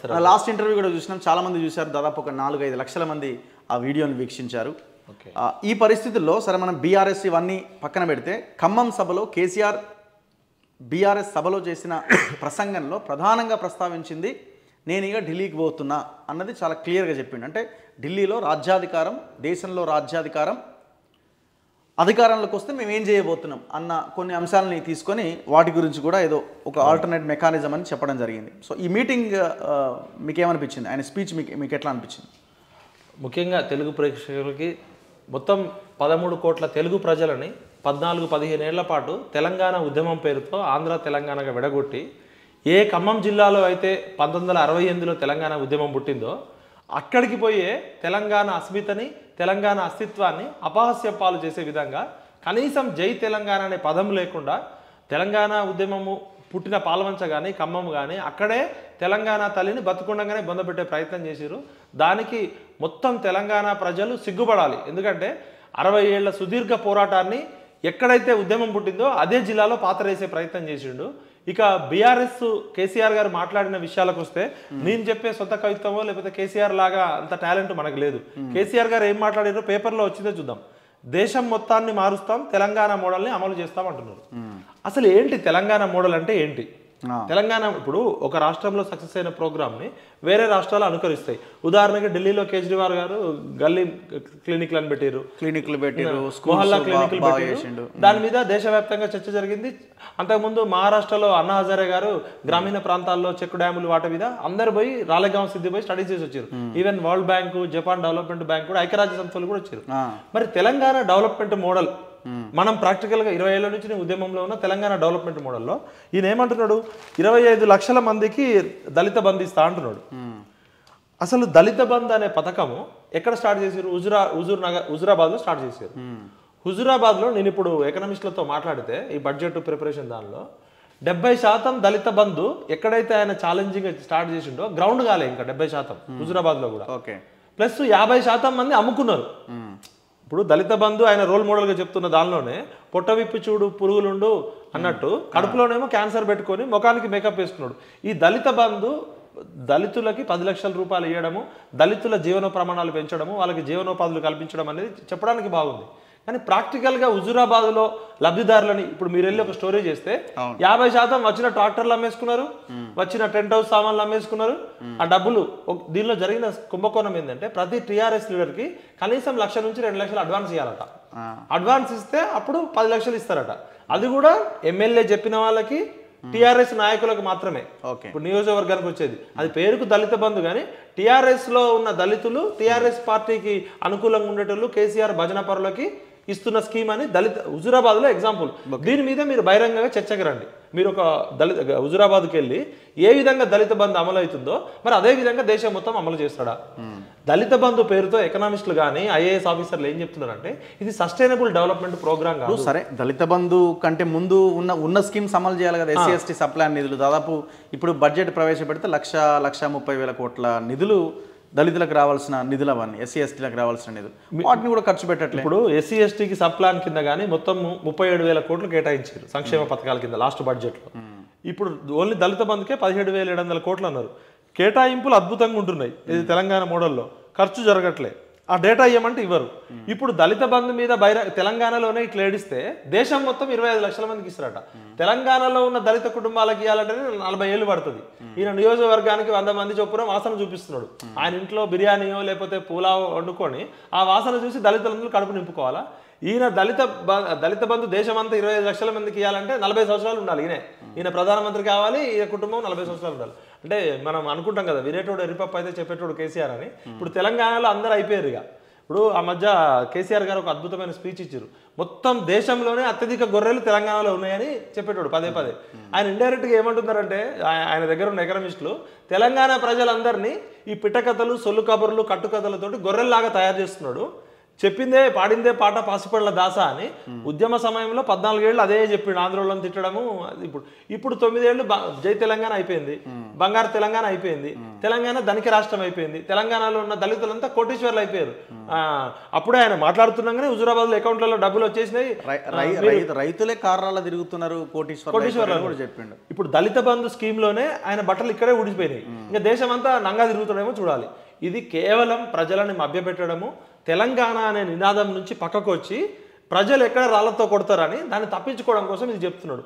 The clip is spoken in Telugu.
ఇస్తారు లాస్ట్ ఇంటర్వ్యూ కూడా చూసినాం చాలా మంది చూశారు దాదాపు ఒక నాలుగు ఐదు లక్షల మంది ఆ వీడియోని వీక్షించారు ఓకే ఆ, ఈ పరిస్థితుల్లో సరే మనం బీఆర్ఎస్ ఇవన్నీ పక్కన పెడితే ఖమ్మం సభలో కేసీఆర్ బీఆర్ఎస్ సభలో చేసిన ప్రసంగంలో ప్రధానంగా ప్రస్తావించింది నేను ఇక ఢిల్లీకి పోతున్నా అన్నది చాలా క్లియర్గా చెప్పిండు అంటే ఢిల్లీలో రాజ్యాధికారం దేశంలో రాజ్యాధికారం అధికారంలోకి వస్తే మేము ఏం చేయబోతున్నాం అన్న కొన్ని అంశాలని తీసుకొని వాటి గురించి కూడా ఏదో ఒక ఆల్టర్నేట్ మెకానిజం అని చెప్పడం జరిగింది సో ఈ మీటింగ్ ఆ, మీకేమనిపించింది ఆయన స్పీచ్ మీకు మీకు ఎట్లా అనిపించింది ముఖ్యంగా తెలుగు ప్రేక్షకులకి మొత్తం పదమూడు కోట్ల తెలుగు ప్రజలని పద్నాలుగు పదిహేను ఏళ్ల పాటు తెలంగాణ ఉద్యమం పేరుతో ఆంధ్ర తెలంగాణగా విడగొట్టి ఏ ఖమ్మం జిల్లాలో అయితే పంతొమ్మిది వందల అరవై ఎనిమిదిలో తెలంగాణ ఉద్యమం పుట్టిందో అక్కడికి పోయే తెలంగాణ అస్మితని తెలంగాణ అస్తిత్వాన్ని అపహాస్య పాలు చేసే విధంగా కనీసం జై తెలంగాణ అనే పదం లేకుండా తెలంగాణ ఉద్యమము పుట్టిన పాలవంచ కానీ ఖమ్మం కానీ అక్కడే తెలంగాణ తల్లిని బతుకుండగానే బొందపెట్టే ప్రయత్నం చేశారు దానికి మొత్తం తెలంగాణ ప్రజలు సిగ్గుపడాలి ఎందుకంటే అరవై ఏళ్ల సుదీర్ఘ పోరాటాన్ని ఎక్కడైతే ఉద్యమం పుట్టిందో అదే జిల్లాలో పాత్ర వేసే ప్రయత్నం చేసిండు ఇక బీఆర్ఎస్ కేసీఆర్ గారు మాట్లాడిన విషయాలకు వస్తే నేను చెప్పే సొంత కవిత్వమో లేకపోతే కేసీఆర్ లాగా అంత టాలెంట్ మనకు లేదు కేసీఆర్ గారు ఏం మాట్లాడారో పేపర్లో వచ్చిందో చూద్దాం దేశం మొత్తాన్ని మారుస్తాం తెలంగాణ మోడల్ని అమలు చేస్తాం అంటున్నారు అసలు ఏంటి తెలంగాణ మోడల్ అంటే ఏంటి ఆ. తెలంగాణ ఇప్పుడు ఒక రాష్ట్రంలో సక్సెస్ అయిన ప్రోగ్రామ్ని వేరే రాష్ట్రాలు అనుకరిస్తాయి ఉదాహరణకి ఢిల్లీలో కేజ్రీవాల్ గారు గల్లీ క్లినిక్లను పెట్టారు క్లినిక్లు పెట్టిరు మొహల్లా స్కూల్స్ క్లినిక్లు బాగా పెట్టారు చేసిండు దాని మీద దేశవ్యాప్తంగా చర్చ జరిగింది అంతకుముందు మహారాష్ట్రలో అన్నా హజారే గారు గ్రామీణ ప్రాంతాల్లో చెక్ డ్యాములు వాటి మీద అందరు పోయి రాలేగాం సిద్ధి పోయి స్టడీ చేసి వచ్చారు even world bank Japan development bank కూడా ఐక్యరాజ్య సంస్థలు కూడా వచ్చారు ఆ. మరి తెలంగాణ డెవలప్మెంట్ మోడల్ మనం ప్రాక్టికల్ గా ఇరవై ఏళ్ళ నుంచి నేను ఉద్యమంలో ఉన్న తెలంగాణ డెవలప్మెంట్ మోడల్లో ఈయన ఏమంటున్నాడు ఇరవై ఐదు లక్షల మందికి దళిత బంధిస్తా అంటున్నాడు అసలు దళిత బంధ్ అనే పథకము ఎక్కడ స్టార్ట్ చేశారు హుజురా హుజూర్ నగర్ హుజురాబాద్లో స్టార్ట్ చేశారు హుజురాబాద్లో నేను ఇప్పుడు ఎకనామిస్టులతో మాట్లాడితే ఈ బడ్జెట్ ప్రిపరేషన్ దానిలో డెబ్బై శాతం దళిత బంధు ఎక్కడైతే ఆయన ఛాలెంజింగ్ స్టార్ట్ చేసిండో గ్రౌండ్ కాలే ఇంకా డెబ్బై శాతం హుజురాబాద్లో కూడా ఓకే ప్లస్ యాభై శాతం మంది అమ్ముకున్నారు ఇప్పుడు దళిత బంధు ఆయన రోల్ మోడల్గా చెప్తున్న దానిలోనే పొట్ట విప్పి చూడు పురుగులుండు అన్నట్టు కడుపులోనేమో క్యాన్సర్ పెట్టుకొని ముఖానికి మేకప్ వేసుకున్నాడు ఈ దళిత బంధు దళితులకి పది లక్షల రూపాయలు ఇవ్వడము దళితుల జీవన ప్రమాణాలు పెంచడము వాళ్ళకి జీవనోపాధులు కల్పించడం అనేది చెప్పడానికి బాగుంది కానీ ప్రాక్టికల్గా హుజురాబాద్లో లబ్ధిదారులని ఇప్పుడు మీరు వెళ్ళి ఒక స్టోరీ చేస్తే యాభై శాతం వచ్చిన ట్రాక్టర్లు అమ్మేసుకున్నారు వచ్చిన టెంట్ హౌస్ సామాన్లు అమ్మేసుకున్నారు ఆ డబ్బులు ఒక- దీనిలో జరిగిన కుంభకోణం ఏంటంటే ప్రతి టీఆర్ఎస్ లీడర్కి కనీసం లక్ష నుంచి రెండు లక్షలు అడ్వాన్స్ ఇవ్వాలట ఆ. అడ్వాన్స్ ఇస్తే అప్పుడు పది లక్షలు ఇస్తారట అది కూడా ఎమ్మెల్యే చెప్పిన వాళ్ళకి టీఆర్ఎస్ నాయకులకు మాత్రమే ఓకే ఇప్పుడు నియోజకవర్గానికి వచ్చేది అది పేరుకు దళిత బంధు కానీ టీఆర్ఎస్ లో ఉన్న దళితులు టీఆర్ఎస్ పార్టీకి అనుకూలంగా ఉండేటోళ్ళు కేసీఆర్ భజన పరులకి ఇస్తున్న స్కీమ్ అని దళిత హుజురాబాద్ లో ఎగ్జాంపుల్ దీని మీద మీరు బహిరంగంగా చర్చకు రండి మీరు ఒక దళిత హుజురాబాద్కి వెళ్ళి ఏ విధంగా దళిత బంధు అమలు అవుతుందో మరి అదే విధంగా దేశం మొత్తం అమలు చేస్తాడా దళిత బంధు పేరుతో ఎకనామిస్టులు కానీ ఐఏఎస్ ఆఫీసర్లు ఏం చెప్తున్నారంటే ఇది సస్టైనబుల్ డెవలప్మెంట్ ప్రోగ్రామ్ కాదు సరే దళిత బంధు కంటే ముందు ఉన్న ఉన్న స్కీమ్స్ అమలు చేయాలి కదా ఎస్సీ ఎస్టీ సప్లాన్ నిధులు దాదాపు ఇప్పుడు బడ్జెట్ ప్రవేశపెడితే లక్ష లక్ష ముప్పై వేల కోట్ల నిధులు దళితులకు రావాల్సిన నిధులు అవన్నీ ఎస్సీ ఎస్టీలకు రావాల్సిన నిధులు వాటిని కూడా ఖర్చు పెట్టట్లేదు ఇప్పుడు ఎస్సీ ఎస్టీకి సబ్ ప్లాన్ కింద కానీ మొత్తం ముప్పై ఏడు వేల కోట్లు కేటాయించారు సంక్షేమ పథకాల కింద లాస్ట్ బడ్జెట్లో ఇప్పుడు ఓన్లీ దళిత బంధుకే పదిహేడు వేల ఏడు వందల కోట్లు అన్నారు కేటాయింపులు అద్భుతంగా ఉంటున్నాయి ఇది తెలంగాణ మోడల్లో ఖర్చు జరగట్లే ఆ డేటా ఇవ్వమంటే ఇవ్వరు ఇప్పుడు దళిత బంధు మీద బహిర తెలంగాణలోనే ఇట్లా ఏడిస్తే దేశం మొత్తం ఇరవై ఐదు లక్షల మందికి ఇస్తారట తెలంగాణలో ఉన్న దళిత కుటుంబాలకు ఇవ్వాలంటే నలభై ఏళ్ళు పడుతుంది ఈయన నియోజకవర్గానికి వంద మంది చొప్పున వాసన చూపిస్తున్నాడు ఆయన ఇంట్లో బిర్యానీయో లేకపోతే పులావ్ వండుకొని ఆ వాసన చూసి దళితులందరూ కడుపు నింపుకోవాలా ఈయన దళిత బ- దళిత బంధు దేశమంతా ఇరవై ఐదు లక్షల మందికి ఇవ్వాలంటే నలభై సంవత్సరాలు ఉండాలి ఈయన ఈయన ప్రధానమంత్రి కావాలి ఈయన కుటుంబం నలభై సంవత్సరాలు ఉండాలి అంటే మనం అనుకుంటాం కదా వినేటోడు ఎరిపప్పు అయితే చెప్పేటోడు కేసీఆర్ అని ఇప్పుడు తెలంగాణలో అందరూ అయిపోయారు ఇక ఇప్పుడు ఆ మధ్య కేసీఆర్ గారు ఒక అద్భుతమైన స్పీచ్ ఇచ్చారు మొత్తం దేశంలోనే అత్యధిక గొర్రెలు తెలంగాణలో ఉన్నాయని చెప్పేటోడు పదే పదే ఆయన ఇండైరెక్ట్గా ఏమంటున్నారంటే ఆయ- ఆయన దగ్గర ఉన్న ఎకనమిస్టులు తెలంగాణ ప్రజలందరినీ ఈ పిట్టకథలు సొల్లు కబుర్లు కట్టుకథలతోటి గొర్రెల్లాగా తయారు చేస్తున్నాడు చెప్పిందే పాడిందే పాట పాసిపళ్ళ దాస అని ఉద్యమ సమయంలో పద్నాలుగేళ్ళు అదే చెప్పిండు ఆంధ్రోళ్ళని తిట్టడము అది ఇప్పుడు ఇప్పుడు తొమ్మిదేళ్ళు బ- జై తెలంగాణ అయిపోయింది బంగారు తెలంగాణ అయిపోయింది తెలంగాణ ధనిక రాష్ట్రం అయిపోయింది తెలంగాణలో ఉన్న దళితులంతా కోటీశ్వర్లు అయిపోయారు ఆ, అప్పుడే ఆయన మాట్లాడుతున్నాగానే హుజురాబాద్లో అకౌంట్లలో డబ్బులు వచ్చేసినాయి రై- రై- రైతు రైతులే కార్రాల తిరుగుతున్నారు కోటీశ్వర కూడా చెప్పిండు ఇప్పుడు దళిత బంధు స్కీమ్ లోనే ఆయన బట్టలు ఇక్కడే ఊడిపోయినాయి ఇంకా దేశం అంతా నంగా తిరుగుతాడేమో చూడాలి ఇది కేవలం ప్రజలని మభ్యపెట్టడము తెలంగాణ అనే నినాదం నుంచి పక్కకు వచ్చి ప్రజలు ఎక్కడ రాళ్లతో కొడతారని దాన్ని తప్పించుకోవడం కోసం ఇది చెప్తున్నాడు